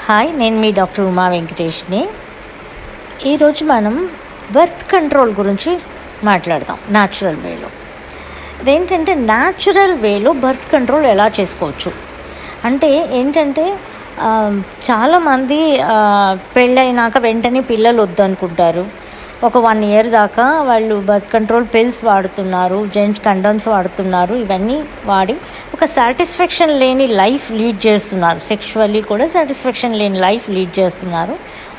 hi నేను మీ doctor Uma వెంకటేష్ని ఈరోజు మనం బర్త్ కంట్రోల్ గురించి మాట్లాడదాం న్యాచురల్ వేలో అదేంటంటే న్యాచురల్ వేలో బర్త్ కంట్రోల్ ఎలా చేసుకోవచ్చు అంటే ఏంటంటే ఆ, చాలామంది ఆ, పెళ్ళైనాక వెంటనే పిల్లలు వద్దనుకుంటారు ఒక వన్ ఇయర్ దాకా వాళ్ళు బర్త్ కంట్రోల్ పిల్స్ వాడుతున్నారు జెంట్స్ కండమ్స్ వాడుతున్నారు ఇవన్నీ వాడి ఒక సాటిస్ఫాక్షన్ లేని లైఫ్ లీడ్ చేస్తున్నారు సెక్షువల్లీ కూడా సాటిస్ఫాక్షన్ లేని లైఫ్ లీడ్ చేస్తున్నారు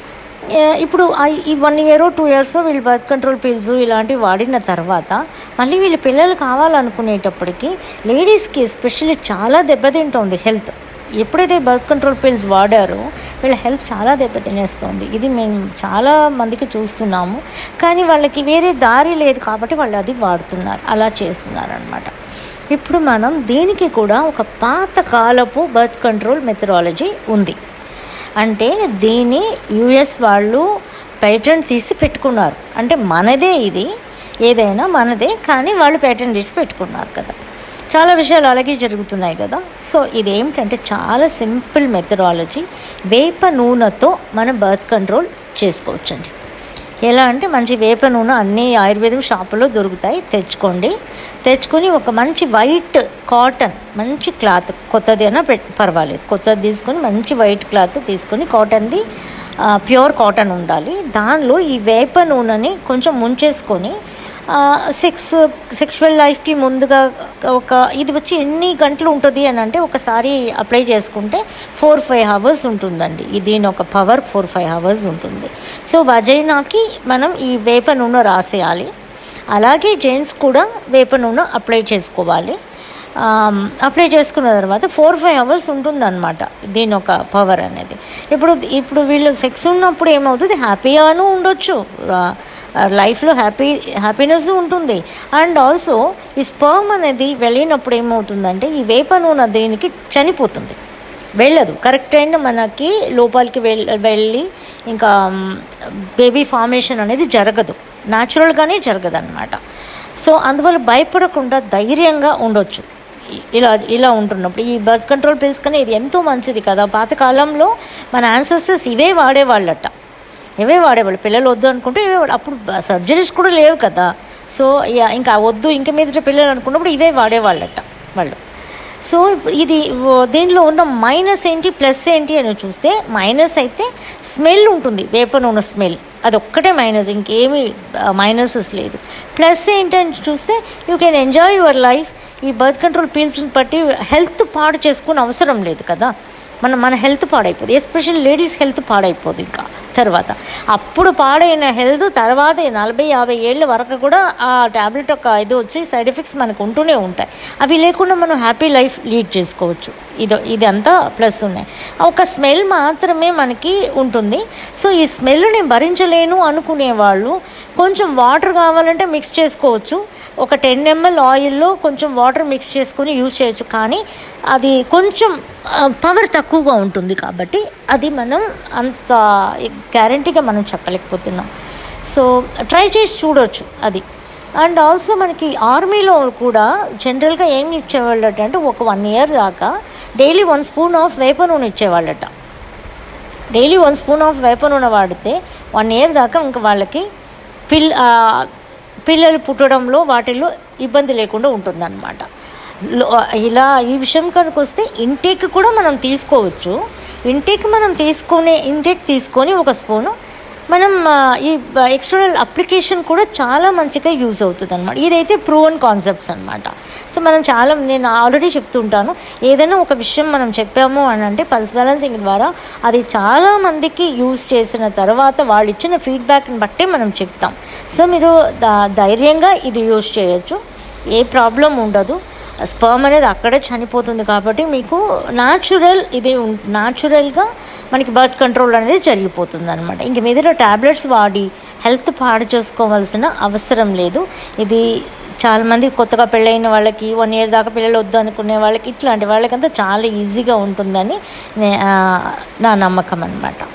ఏ, ఇప్పుడు ఆ- ఈ వన్ ఇయర్ టూ ఇయర్స్ వీళ్ళు బర్త్ కంట్రోల్ పిల్స్ ఇలాంటివి వాడిన తర్వాత మళ్ళీ వీళ్ళు పిల్లలు కావాలనుకునేటప్పటికి లేడీస్కి ఎస్పెషల్లీ చాలా దెబ్బతింటుంది హెల్త్ ఎప్పుడైతే బర్త్ కంట్రోల్ పిల్స్ వాడారో వీళ్ళ హెల్త్ చాలా దెబ్బతినేస్తుంది ఇది మేము చాలా మందికి చూస్తున్నాము కానీ వాళ్ళకి వేరే దారి లేదు కాబట్టి వాళ్ళు అది వాడుతున్నారు అలా చేస్తున్నారు అనమాట ఇప్పుడు మనం దీనికి కూడా ఒక పాత కాలపు బర్త్ కంట్రోల్ మెథడాలజీ ఉంది అంటే దీన్ని యుఎస్ వాళ్ళు పేటెంట్ తీసి పెట్టుకున్నారు అంటే మనదే ఇది ఏదైనా మనదే కానీ వాళ్ళు పేటెంట్ తీసి పెట్టుకున్నారు కదా చాలా విషయాలు అలాగే జరుగుతున్నాయి కదా సో ఇదేమిటంటే చాలా సింపుల్ మెథడాలజీ వేప నూనెతో మనం బర్త్ కంట్రోల్ చేసుకోవచ్చండి ఎలా అంటే మంచి వేప నూనె అన్ని ఆయుర్వేదం షాపులో దొరుకుతాయి తెచ్చుకోండి తెచ్చుకొని ఒక మంచి వైట్ కాటన్ మంచి క్లాత్ కొత్తది అయినా పెట్ పర్వాలేదు కొత్తది తీసుకొని మంచి వైట్ క్లాత్ తీసుకొని కాటన్ది ప్యూర్ కాటన్ ఉండాలి దానిలో ఈ వేప నూనెని కొంచెం ముంచేసుకొని సెక్స్ సెక్షువల్ లైఫ్కి ముందుగా ఒక ఇది వచ్చి ఎన్ని గంటలు ఉంటుంది అని అంటే ఒకసారి అప్లై చేసుకుంటే ఫోర్ ఫైవ్ అవర్స్ ఉంటుందండి ఇది దీని ఒక పవర్ ఫోర్ ఫైవ్ అవర్స్ ఉంటుంది సో వజైనాకి మనం ఈ వేప నూనె రాసేయాలి అలాగే జెంట్స్ కూడా వేప నూనె అప్లై చేసుకోవాలి ఆమ్, అప్లై చేసుకున్న తర్వాత ఫోర్ ఫైవ్ అవర్స్ ఉంటుందన్నమాట దీని ఒక పవర్ అనేది ఇప్పుడు ఇప్పుడు వీళ్ళు సెక్స్ ఉన్నప్పుడు ఏమవుతుంది హ్యాపీగాను ఉండొచ్చు రా- లైఫ్లో హ్యాపీ హ్యాపీనెస్ ఉంటుంది అండ్ ఆల్సో ఈ స్పర్మ్ అనేది వెళ్ళినప్పుడు ఏమవుతుందంటే ఈ వేప నూనె దేనికి చనిపోతుంది వెళ్ళదు కరెక్ట్ అయిన మనకి లోపలికి వెళ్ వెళ్ళి ఇంకా బేబీ ఫార్మేషన్ అనేది జరగదు న్యాచురల్గానే జరగదు అనమాట సో అందువల్ల భయపడకుండా ధైర్యంగా ఉండొచ్చు ఇ- ఇలా ఇలా ఉంటున్నప్పుడు ఈ బర్త్ కంట్రోల్ పిల్స్ కన్నా ఇది ఎంతో మంచిది కదా పాతకాలంలో మన యాన్సెస్టర్స్ ఇవే వాడేవాళ్ళట ఇవే వాడేవాళ్ళు పిల్లలు వద్దు అనుకుంటే ఇవే వాడే అప్పుడు సర్జరీస్ కూడా లేవు కదా సో ఇక ఇంకా వద్దు ఇంక మీదట పిల్లలు అనుకున్నప్పుడు ఇవే వాడేవాళ్ళట వాళ్ళు సో ఇప్పుడు ఇది ఓ- దీనిలో ఉన్న మైనస్ ఏంటి ప్లస్ ఏంటి అని చూస్తే మైనస్ అయితే స్మెల్ ఉంటుంది వేప నూనె స్మెల్ అది ఒక్కటే మైనస్ ఇంకేమీ మైనసెస్ లేదు ప్లస్ ఏంటని చూస్తే you can enjoy your life ఈ బర్త్ కంట్రోల్ పీల్స్ని బట్టి హెల్త్ పాడు చేసుకుని అవసరం లేదు కదా మన మన హెల్త్ పాడైపోదు ఎస్పెషల్ లేడీస్ హెల్త్ పాడైపోదు ఇంకా తర్వాత అప్పుడు పాడైన హెల్త్ తర్వాత ఈ నలభై యాభై ఏళ్ళ వరకు కూడా ఆ ట్యాబ్లెట్ ఒక ఇది వచ్చి సైడ్ ఎఫెక్ట్స్ మనకు ఉంటూనే ఉంటాయి అవి లేకుండా మనం హ్యాపీ లైఫ్ లీడ్ చేసుకోవచ్చు ఇది ఇదంతా ప్లస్ ఉన్నాయి ఒక స్మెల్ మాత్రమే మనకి ఉంటుంది సో ఈ స్మెల్ని భరించలేను అనుకునే వాళ్ళు కొంచెం వాటర్ కావాలంటే మిక్స్ చేసుకోవచ్చు ఒక టెన్ ఎంఎల్ ఆయిల్లో కొంచెం వాటర్ మిక్స్ చేసుకొని యూజ్ చేయొచ్చు కానీ అది కొంచెం పవర్ తక్కువగా ఉంటుంది కాబట్టి అది మనం అంత గ్యారంటీగా మనం చెప్పలేకపోతున్నాం సో ట్రై చేసి చూడొచ్చు అది అండ్ ఆల్సో మనకి ఆర్మీలో కూడా జనరల్గా ఏం ఇచ్చేవాళ్ళట అంటే ఒక వన్ ఇయర్ దాకా డైలీ వన్ స్పూన్ ఆఫ్ వేప నూనె ఇచ్చేవాళ్ళట డైలీ వన్ స్పూన్ ఆఫ్ వేప నూనె వాడితే వన్ ఇయర్ దాకా ఇంకా వాళ్ళకి పిల్ ఆ, పిల్లలు పుట్టడంలో వాటిల్లో ఇబ్బంది లేకుండా ఉంటుందన్నమాట లో- ఇలా ఈ విషయం కనుక వస్తే ఇంటేక్ కూడా మనం తీసుకోవచ్చు ఇంటేక్ మనం తీసుకునే ఇంటేక్ తీసుకొని ఒక స్పూను మనం ఆ, ఈ ఎక్స్టర్నల్ అప్లికేషన్ కూడా చాలా మంచిగా యూజ్ అవుతుంది అనమాట ఇదైతే ప్రూవన్ కాన్సెప్ట్స్ అనమాట సో మనం చాలా నేను ఆల్రెడీ చెప్తుంటాను ఏదైనా ఒక విషయం మనం చెప్పాము అని అంటే పల్స్ బ్యాలెన్సింగ్ ద్వారా అది చాలా మందికి యూజ్ చేసిన తర్వాత వాళ్ళు ఇచ్చిన ఫీడ్బ్యాక్ని బట్టే మనం చెప్తాం సో మీరు ధ- ధైర్యంగా ఇది యూజ్ చేయొచ్చు ఏ ప్రాబ్లం ఉండదు స్పర్మ్ అనేది అక్కడే చనిపోతుంది కాబట్టి మీకు న్యాచురల్ ఇది న్యాచురల్గా మనకి బర్త్ కంట్రోల్ అనేది జరిగిపోతుంది అనమాట ఇంక మీద ట్యాబ్లెట్స్ వాడి హెల్త్ పాడు చేసుకోవాల్సిన అవసరం లేదు ఇది చాలామంది కొత్తగా పెళ్ళైన వాళ్ళకి వన్ ఇయర్ దాకా పిల్లలు వద్దు అనుకునే వాళ్ళకి ఇట్లాంటి వాళ్ళకంతా చాలా ఈజీగా ఉంటుందని నే- ఆ, నా నమ్మకం అనమాట